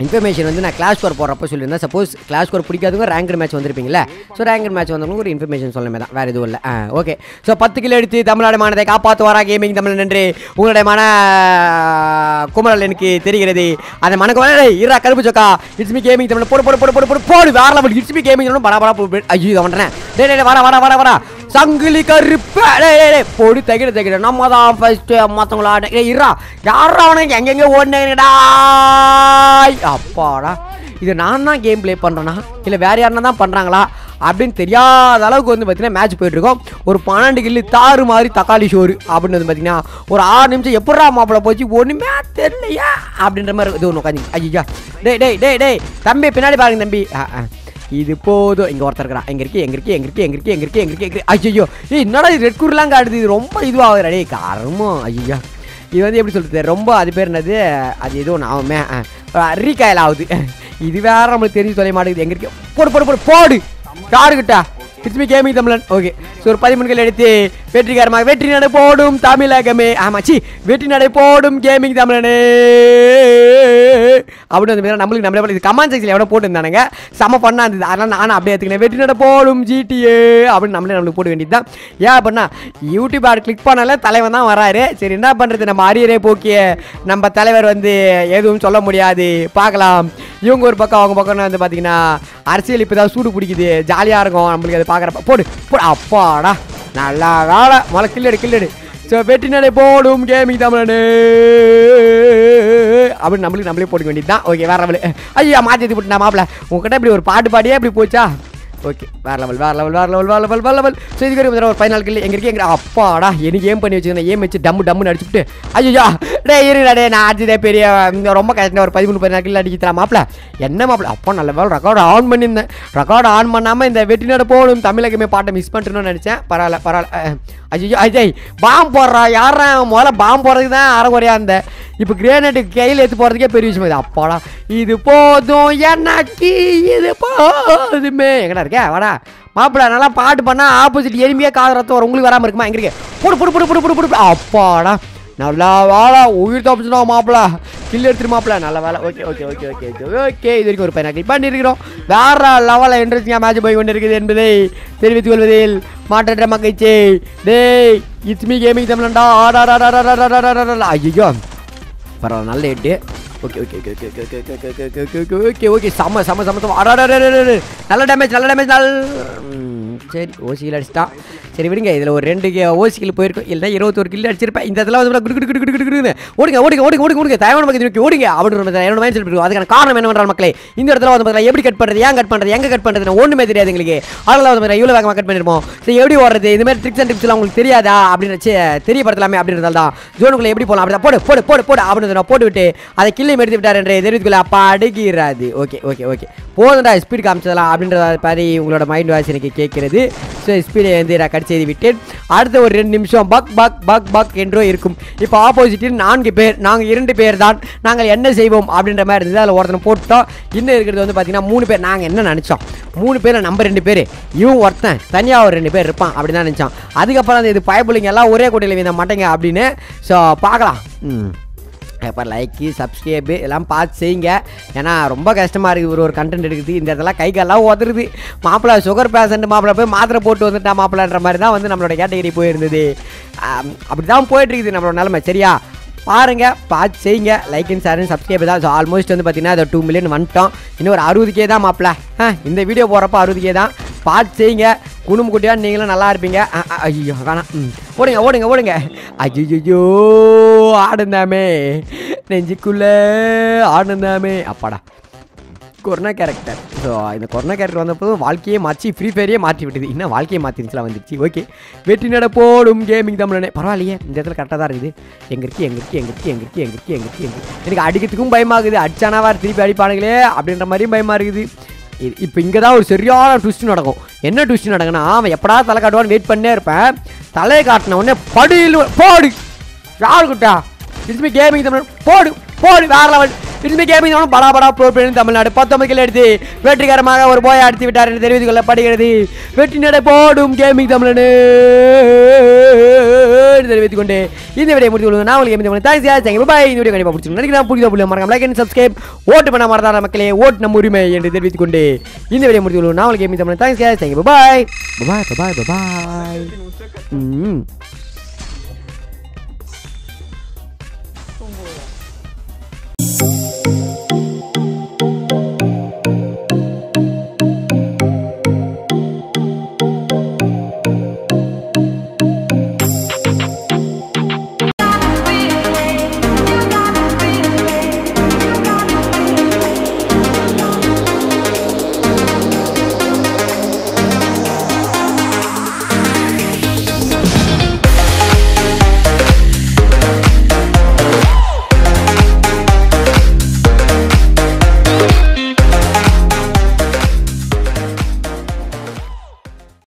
Information வந்து நான் class score போடுறப்ப சொல்லியிருந்தேன் சப்போஸ் கிளாஸ் ஸ்கோர் பிடிக்காதவங்க ரேங்கர் மேட்ச் வந்திருப்பீங்களா ஸோ ரேங்கர் மேட்ச் வந்தவங்களுக்கு ஒரு இன்ஃபர்மேஷன் சொல்லணுமே தான் வேறு எதுவும் இல்லை ஆ ஓகே ஸோ பத்து கிலோ எடுத்து தமிழ்நாடு மானதை காப்பாற்றுவாரா கேமிங் தமிழ் நன்றி உங்களுடைய மன குமரல் எனக்கு தெரிகிறது அந்த மனக்கு இரா கருப்பு சொக்கா இட்ஸ் மீ கேமிங் தமிழ் போடு போடு போடு போடு போடு போடு வேற level it's me gaming Tamil பரா பரா போடு ஐயோ இதை பண்ணுறேன் டே டே வர வர வர வர சங்கிலி கருப்பு டேய், டேய், டேய், பொடி தகிட தகிட நம்ம தான் ஃபர்ஸ்ட் மற்றவங்களா டேய் இரா யாரா அவனுக்கு எங்கெங்க ஓடுனேடா அப்பாடா இது நான் தான் கேம் ப்ளே பண்ணுறேனா இல்லை வேற யாருன்னா தான் பண்ணுறாங்களா அப்படின்னு தெரியாத அளவுக்கு வந்து பார்த்தீங்கன்னா மேட்ச் போயிட்டுருக்கோம் ஒரு பன்னெண்டு கில்லு தாறு மாதிரி தக்காளி சோறு அப்படின்னு வந்து பார்த்தீங்கன்னா ஒரு ஆறு நிமிஷம் எப்படா மாப்பிள்ள போச்சு ஒன்றுமே தெரியலையா அப்படின்ற மாதிரி இது ஒன்று உட்காந்து ஐயா டேய் டேய் டேய் டேய் தம்பி பின்னாடி பாருங்க தம்பி ஆ ஆ இது போதும் இங்கே ஒருத்தர் இருக்கிறான் எங்க இருக்கு எங்க இருக்கு எங்க இருக்கு எங்க இருக்கு எங்க இருக்கு எங்க இருக்கு எங்க ஐயோ ஏய் என்னடா இது ரெட் கூர்லாம் காட்டுது இது ரொம்ப இதுவாகுது டேய் காரமோ ஐயா இது வந்து எப்படி சொல்றது ரொம்ப அது பேர் என்னது அது ஏதோ ஒன்று ஆகுமே அரிக்காயில் ஆகுது இது வேற நம்மளுக்கு தெரிஞ்சு தொலை மாட்டேங்குது எங்க இருக்கு போடு போடு போடு போடு யாருக்கிட்ட it's me gaming Tamilan okay so ஒரு பதிமூணுகள் எடுத்து வெற்றிகரமாக வெற்றி நடை போடும் தமிழகமே ஆமாச்சி வெற்றி நடை போடும் கேமிங் தமிழனே அப்படின்னு வந்து பார்த்தீங்கன்னா நம்மளுக்கு நம்மளே இது கமெண்ட் செக்ஷனில் எவ்வளோ போட்டுருந்தானுங்க செம பண்ணா இருந்தது அதனால் நானும் அப்படியே எடுத்துக்கினேன் வெற்றி நடை போடும் ஜிடிஏ அப்படின்னு நம்மளே நம்மளுக்கு போட வேண்டியது தான் ஏன் அப்படின்னா யூடியூப் ஆட் கிளிக் பண்ணாலே தலைவன் தான் வராரு சரி என்ன பண்ணுறது நம்ம அரியரே போக்கிய நம்ம தலைவர் வந்து எதுவும் சொல்ல முடியாது பார்க்கலாம் இவங்க ஒரு பக்கம் அவங்க பக்கம்னு வந்து பார்த்தீங்கன்னா அரசியல் இப்போ தான் சூடு பிடிக்குது ஜாலியாக இருக்கும் நம்மளுக்கு அதை பார்க்குறப்ப போடு போடு அப்பாடா நல்லா வேலை முதல்ல கில்லடு கில்லடு ஸோ வெற்றி நடை போடும் கேமிங் தமிழனு அப்படின்னு நம்மளுக்கு நம்மளே போட்டுக்க வேண்டியது தான் ஓகே வேற லெவல் ஐயா மாற்றி போட்டு மாப்பிள உங்ககிட்ட இப்படி ஒரு பாட்டு பாடியே இப்படி போச்சா ஓகே வேற லெவல் வேற லெவல் வேற லெவல் வேற லெவல் வேற லெவல் ஸோ இதுக்கு ஒரு ஒரு பதினாலு கிலோ எங்க இருக்கு எங்க அப்பாடா எனக்கு ஏம் பண்ணி வச்சுருந்தேன் ஏம் வச்சு டம்மு டம்முன்னு அடிச்சுட்டு ஐயோ டே இருடா டே நான் அடிச்சதே பெரிய இந்த ரொம்ப கஷ்டம் ஒரு பதிமூணு பதினாலு கிலோ அடிச்சு தரேன் மாப்பிள என்ன மாப்பிள அப்போ நல்ல வேலை ரெக்கார்டு ஆன் பண்ணியிருந்தேன் ரெக்கார்டு ஆன் பண்ணாமல் இந்த வெட்டினோட போகணும் தமிழகமே பாட்டை மிஸ் பண்ணிட்டணும்னு நினச்சேன் பரவாயில்ல பரவாயில்ல ஐயோ அஜய் பாம் போடுறா யாரா முதல்ல பாம் போடுறதுக்கு தான் அரைக்குறையா இருந்தேன் இப்போ கிரேனேட்டு கையில் எடுத்து போகிறதுக்கே பெரிய விஷயம் இது அப்பாடா இது போதும் எனக்கு இது போதுமே எங்கடா இருக்கே வாடா மாப்பிள நல்லா பாட்டு பண்ணால் ஆப்போசிட் எளிமையாக காது ரத்தம் வரும் உங்களுக்கு வராமல் இருக்குமா எங்க இருக்கு புடு புடு புடு புடு புடு புடு புடு. அப்பாடா நல்லா வேலை உயிர் தப்பிச்சுனா மாப்பிள கில் எடுத்துட்டு மாப்பிள நல்ல வேலை okay okay okay okay okay okay இது வரைக்கும் ஒரு பையன் பண்ணியிருக்கிறோம் வேற லெவலில் இன்ட்ரெஸ்டிங்காக மேட்ச் போய் கொண்டு இருக்குது என்பதை தெரிவித்துக் கொள்வதில் மாற்றற்ற மகிழ்ச்சி டேய் இட்ஸ் மீ கேமிங் தமிழன்டா ஆடா ஐயோ பரவாயில்ல நல்ல எட்டு okay okay okay okay okay okay okay okay okay okay okay okay செம்ம செம்ம செம்ம செம்ம அடாடாடாடாடா. நல்ல டேமேஜ் நல்ல டேமேஜ் நல்ல ம், சரி ஓசியில் அடிச்சிட்டான் சரி விடுங்க இதில் ஒரு ரெண்டு ஓசி கில் போயிருக்கும் இல்லைனா இருபத்தொரு கில் அடிச்சிருப்பேன் இந்த இடத்துல வந்து குடு குடு குடு குடு குடு குடுன்னு ஓடுங்க ஓடுங்க ஓடுங்க ஓடுங்க ஓடுங்க தயவான பக்கத்து நோக்கி ஓடுங்க அப்படின்னு என்னோட மைண்ட் செட் இருக்கும் அதுக்கான காரணம் என்னவென்றால் மக்களே இந்த இடத்துல வந்து பார்த்தீங்கன்னா எப்படி கட் பண்ணுறது ஏன் கட் பண்ணுறது எங்கே கட் பண்ணுறது ஒன்றுமே தெரியாது எங்களுக்கு அதில் வந்து பார்த்தீங்கன்னா இவ்வளோ வேகமாக கட் பண்ணிருப்போம் சரி எப்படி ஓடுறது இந்த மாதிரி ட்ரிக்ஸ் அண்ட் டிப்ஸ்லாம் உங்களுக்கு தெரியாதா அப்படின்னு வச்சு தெரியப்படுத்தலாமே அப்படின்றதால தான் ஜோனுக்குள்ள எப்படி போகலாம் அப்படி போடு போடு போடு போடு அப்படின்னு நான் போட்டு விட்டு அதை கில்லை எடுத்து விட்டார் என்று தெரிவித்துக்குள்ள அப்பா அடுக்கிறாது ஓகே ஓகே ஓகே போதும்டா ஸ்பீட் காமிச்சதெல்லாம் அப்படின்றத மாதிரி உங்களோட மைண்ட் வாய்ஸ் எனக்கு கேட்கிறது ஸோ ஸ்பீடை வந்து நான் கட் செய்து விட்டேன் அடுத்த ஒரு ரெண்டு நிமிஷம் பக் பக் பக் பக் என்றோ இருக்கும் இப்போ ஆப்போசிட்டில் நான்கு பேர் நாங்கள் இரண்டு பேர் தான் நாங்கள் என்ன செய்வோம் அப்படின்ற மாதிரி இருந்தது அதில் ஒருத்தனை போட்டோம் இன்னும் இருக்கிறது வந்து பார்த்தீங்கன்னா மூணு பேர் நாங்கள் என்ன நினச்சோம் மூணு பேர் நம்ம ரெண்டு பேர் இவன் ஒருத்தன் தனியாக ஒரு ரெண்டு பேர் இருப்பான் அப்படின்னு தான் நினச்சோம் அதுக்கப்புறம் அந்த இது பயப்புள்ளிங்க எல்லாம் ஒரே கோட்டையில் வீந்த மாட்டேங்க அப்படின்னு ஸோ பார்க்கலாம் ம் இப்போ லைக்கு சப்ஸ்கிரைபு எல்லாம் பார்த்து செய்யுங்க ஏன்னா ரொம்ப கஷ்டமாக இருக்குது ஒரு ஒரு கண்டென்ட் எடுக்குது இந்த இடத்துல கை கால்லாம் உதறுது மாப்பிள்ளை சுகர் பேஷண்ட் மாப்பிள்ளை போய் மாத்திரை போட்டு வந்துட்டா மாப்பிள்ளன்ற மாதிரி தான் வந்து நம்மளோட கேட்டகரி போயிருந்தது ஆம், அப்படி தான் போயிட்டுருக்குது நம்மளோட நிலமை சரியா பாருங்க பார்த்து செய்யுங்க லைக் அண்ட் ஷேர் சப்ஸ்கிரைப் தான் ஸோ ஆல்மோஸ்ட் வந்து பார்த்தீங்கன்னா அதை டூ மில்லியன் வந்துட்டோம் இன்னும் ஒரு அறுபது கே தான் மாப்பிள்ள ஆ இந்த வீடியோ போகிறப்ப அறுபது கே தான் பார்த்து செய்யுங்க குடும்ப குட்டியாக நீங்களும் நல்லா இருப்பீங்க ஆ, ஆ, ஐயோ வேணாம் ம் ஓடுங்க ஓடுங்க ஓடுங்க ஐயோ ஆடுந்தாமே நெஞ்சுக்குள்ளே ஆடுந்தாமே அப்பாடா கொரோனா கேரக்டர் ஸோ இந்த கொரோனா கேரக்டர் வந்தப்போதும் வாழ்க்கையே மாற்றி ஃப்ரீ ஃபயரையே மாற்றி விட்டுது இன்னும் வாழ்க்கையை மாற்றிருச்சுலாம் வந்துச்சு ஓகே வெற்றி நட போடும் கேமிங் தமிழனே பரவாயில்லையே இந்த இடத்துல கரெக்டாக தான் இருக்குது எங்க இருக்கு எங்க இருக்கு எங்க இருக்கு எங்க இருக்கு எங்க இருக்கு எங்க இருக்கு எங்க இருக்கு எனக்கு அடிக்கிறதுக்கும் பயமாகுது அடிச்சானா வேறு திருப்பி அடிப்பானுங்களே அப்படின்ற மாதிரியும் பயமாக இருக்குது இது இப்போ இங்கே தான் ஒரு சரியான ட்விஸ்ட் நடக்கும் என்ன ட்விஸ்ட் நடக்குன்னா அவன் எப்படா தலை காட்டுவான்னு வெயிட் பண்ணே இருப்பேன் தலையை காட்டின உடனே படியில் போடு யாருக்கிட்டா திரும்பி கேமிங் தமிழ் போடு போடு வேற லெவல் இனிமே கேமிங் தமிழ் படா படா ப்ரோ பிளேயர் தமிழ்நாடு பத்தொன்பது கிலோ எடுத்து வெற்றிகரமாக ஒரு போய் அடித்து விட்டார் என்று தெரிவித்துக் கொள்ளப்படுகிறது வெற்றி நடை போடும் கேமிங் தமிழனு தெரிவித்துக் கொண்டு இந்த வீடியோ முடித்து கொள்வது நான் உங்களுக்கு gaming Tamil thanks thank you bye இந்த வீடியோ கண்டிப்பாக பிடிச்சிருக்கோம் நினைக்கிறேன் பிடிக்க புள்ளி மறக்காம லைக் அண்ட் சப்ஸ்கிரைப் ஓட்டு பண்ண மறந்தார மக்களே ஓட்டு நம்ம உரிமை என்று தெரிவித்துக் கொண்டு இந்த வீடியோ முடித்து கொள்வது நான் உங்களுக்கு gaming Tamil thanks thank you bye bye bye bye ம்